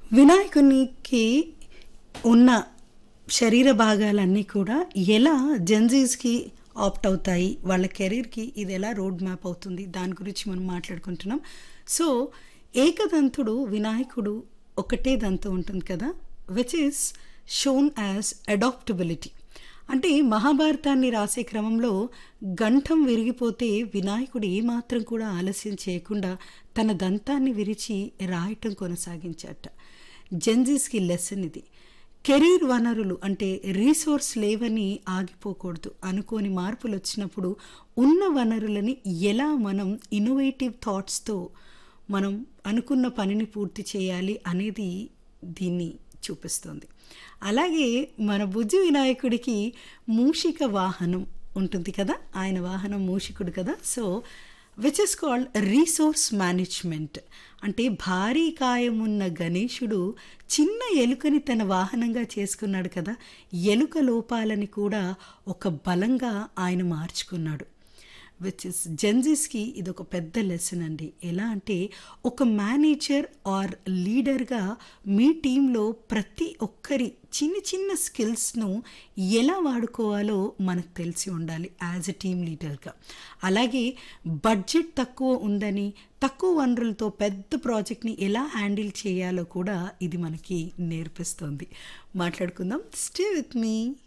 వినాయకునికి ఉన్న శరీర భాగాలన్నీ కూడా ఎలా జెన్జీస్కి ఆప్ట్ అవుతాయి వాళ్ళ కెరీర్కి ఇది ఎలా రోడ్ మ్యాప్ అవుతుంది దాని గురించి మనం మాట్లాడుకుంటున్నాం సో ఏకదంతుడు వినాయకుడు ఒకటే దంతం ఉంటుంది కదా which is shown as adaptability అంటే మహాభారతాన్ని రాసే క్రమంలో గంఠం విరిగిపోతే వినాయకుడు ఏమాత్రం కూడా ఆలస్యం చేయకుండా తన దంతాన్ని విరిచి రాయటం కొనసాగించాట జెన్జీస్కి లెసన్ ఇది కెరీర్ వనరులు అంటే రీసోర్స్ లేవని ఆగిపోకూడదు అనుకోని మార్పులు వచ్చినప్పుడు ఉన్న వనరులని ఎలా మనం ఇన్నోవేటివ్ థాట్స్తో మనం అనుకున్న పనిని పూర్తి చేయాలి అనేది దీన్ని చూపిస్తుంది అలాగే మన బుజ్జి వినాయకుడికి మూషిక వాహనం ఉంటుంది కదా ఆయన వాహనం మూషికుడు కదా so which is called resource management అంటే భారీ కాయమున్న గణేశుడు చిన్న ఎలుకని తన వాహనంగా చేసుకున్నాడు కదా ఎలుక లోపాలని కూడా ఒక బలంగా ఆయన మార్చుకున్నాడు విచ్ ఇస్ జెన్జీస్కి ఇది ఒక పెద్ద లెసన్ అండి ఎలా అంటే ఒక మేనేజర్ ఆర్ లీడర్గా మీ టీంలో ప్రతి ఒక్కరి చిన్న చిన్న స్కిల్స్ను ఎలా వాడుకోవాలో మనకు తెలిసి ఉండాలి యాజ్ ఎ టీమ్ లీడర్గా అలాగే బడ్జెట్ తక్కువ ఉందని తక్కువ వనరులతో పెద్ద ప్రాజెక్ట్ని ఎలా హ్యాండిల్ చేయాలో కూడా ఇది మనకి నేర్పిస్తుంది మాట్లాడుకుందాం స్టే విత్ మీ